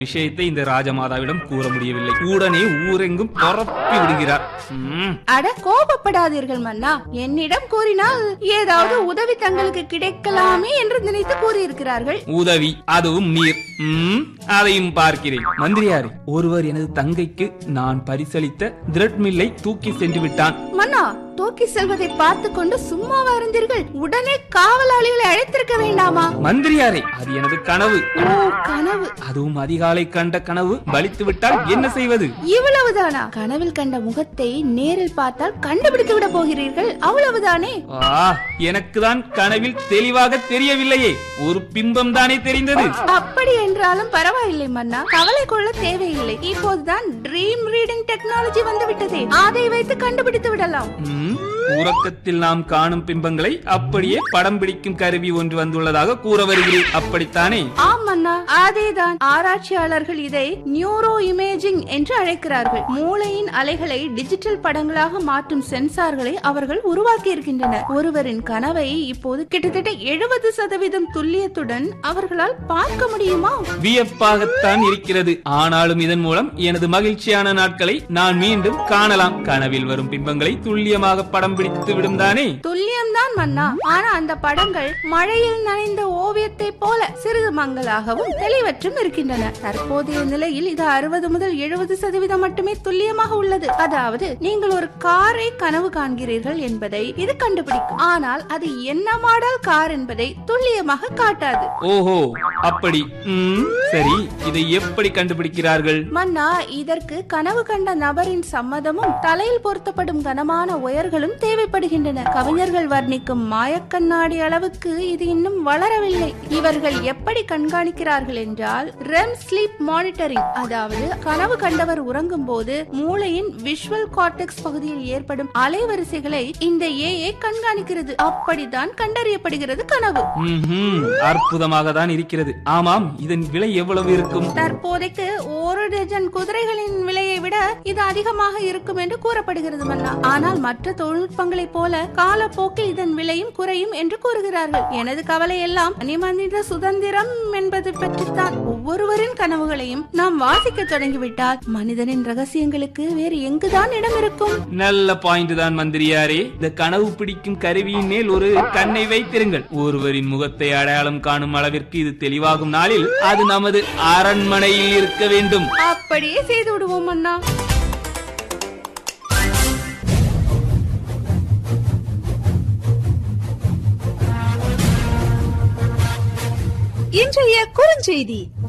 விஷயத்தை இந்த ராஜமாதாவிடம் கூற முடியவில்லை உடனே ஊரெங்கும் பரப்பி விடுகிறார் ம், அட கோபப்படாதீர்கள் மன்னா என்னிடம் கூறினால் ஏதாவது உதவி தங்களுக்கு கிடைக்கலாமே என்று நினைத்து கூறியிருக்கிறார்கள் உதவி அதுவும் நீர் ம், அதையும் பார்க்கிறேன் மந்திரியாரே ஒருவர் எனது தங்கைக்கு நான் பரிசளித்த திரட் மில்லை தூக்கி சென்று விட்டான் மன்னா தூக்கி செல்வதை பார்த்து கொண்டு சும்மாவா இருந்தீர்கள் உடனே காவலாளிகளை அழைத்திருக்க வேண்டாமா மந்திரியாரே அது எனது கனவு ஓ கனவு அதுவும் அதிகாலை கண்ட கனவு பலித்து விட்டால் என்ன செய்வது இவ்வளவுதானா கனவில் கண்ட முகத்தை நேரில் பார்த்தால் கண்டுபிடித்து விட போகிறீர்கள் அவ்வளவுதானே ஆ எனக்குதான் கனவில் தெளிவாக தெரியவில்லையே ஒரு பிம்பம் தானே தெரிந்தது அப்படி என்றாலும் பரவாயில்லை மன்னா கவலை கொள்ள தேவையில்லை இப்போதுதான் ட்ரீம் ரீடிங் டெக்னாலஜி வந்து விட்டதே அதை வைத்து கண்டுபிடித்து விடலாம் ம், உறக்கத்தில் நாம் காணும் பிம்பங்களை அப்படியே படம் பிடிக்கும் கருவி ஒன்று வந்துள்ளதாக கூற வருகிறேன் அப்படித்தானே ஆம் மன்னா அதேதான் ஆராய்ச்சியாளர்கள் இதை நியூரோ இமேஜிங் என்று அழைக்கிறார்கள் மூளையின் அலைகளை டிஜிட்டல் படங்களாக மாற்றும் சென்சார்களை அவர்கள் உருவாக்கி இருக்கின்றனர் ஒருவரின் கனவை இப்போது கிட்டத்தட்ட எழுபது சதவீதம் துல்லியத்துடன் அவர்களால் பார்க்க முடியுமா வியப்பாகத்தான் இருக்கிறது ஆனாலும் இதன் மூலம் எனது மகிழ்ச்சியான நாட்களை நான் மீண்டும் காணலாம் கனவில் வரும் பிம்பங்களை துல்லியமாக படம் பிடித்து விடும் தானே துல்லியம்தான் மன்னா ஆனா அந்த படங்கள் மழையில் நனைந்த ஓவியத்தை போல சிறிது மங்களாகவும் தெளிவற்றும் இருக்கின்றன தற்போதைய நிலையில் இது அறுபது முதல் எழுபது சதவீதம் மட்டுமே துல்லியமாக உள்ளது அதாவது நீங்கள் ஒரு காரை கனவு காண்கிறீர்கள் என்பதை இது கண்டுபிடிக்கும் ஆனால் அது என்ன மாடல் கார் என்பதை துல்லியமாக காட்டாது ஓஹோ அப்படி ம், சரி இதை எப்படி கண்டுபிடிக்கிறார்கள் மன்னா இதற்கு கனவு கண்ட நபரின் சம்மதமும் தலையில் பொருத்தப்படும் கனமான உயர்களும் தேவைப்படுகின்றன கவிஞர்கள் வர்ணிக்கும் மாயக்கண்ணாடி அளவுக்கு இது இன்னும் வளரவில்லை இவர்கள் எப்படி கண்காணிக்கிறார்கள் என்றால் ரெம் ஸ்லீப் மானிட்டரிங் அதாவது கனவு கண்டவர் உறங்கும் போது மூளையின் விஷுவல் கார்டெக்ஸ் பகுதியில் ஏற்படும் அலைவரிசைகளை இந்த ஏஐ கண்காணிக்கிறது அப்படித்தான் கண்டறியப்படுகிறது கனவு ம்ஹும், அற்புதமாக தான் இருக்கிறது ஆமாம் இதன் விலை எவ்வளவு இருக்கும் தற்போதைக்கு ஒரு டஜன் குதிரைகளின் விலையை விட இது அதிகமாக இருக்கும் என்று கூறப்படுகிறது மன்னா ஆனால் மற்ற தொழில்நுட்பங்களைப் போல காலப்போக்கில் இதன் விலையும் குறையும் என்று கூறுகிறார்கள் எனது கவலை எல்லாம் மனித சுதந்திரம் என்பது பற்றித்தான் ஒவ்வொருவரின் கனவுகளையும் நாம் வாசிக்க தொடங்கிவிட்டால் மனிதனின் ரகசியங்களுக்கு வேறு எங்குதான் இடம் இருக்கும் நல்ல பாயிண்ட் தான் மந்திரியாரே இந்த கனவு பிடிக்கும் கருவியின் மேல் ஒரு கண்ணை வைத்திருங்கள் ஒருவரின் முகத்தை அடையாளம் காணும் அளவிற்கு இது தெளிவாகும் நாளில் அது நமது அரண்மனையில் இருக்க வேண்டும் அப்படியே செய்து விடுவோம் அண்ணா இன்றைய குறுஞ்செய்தி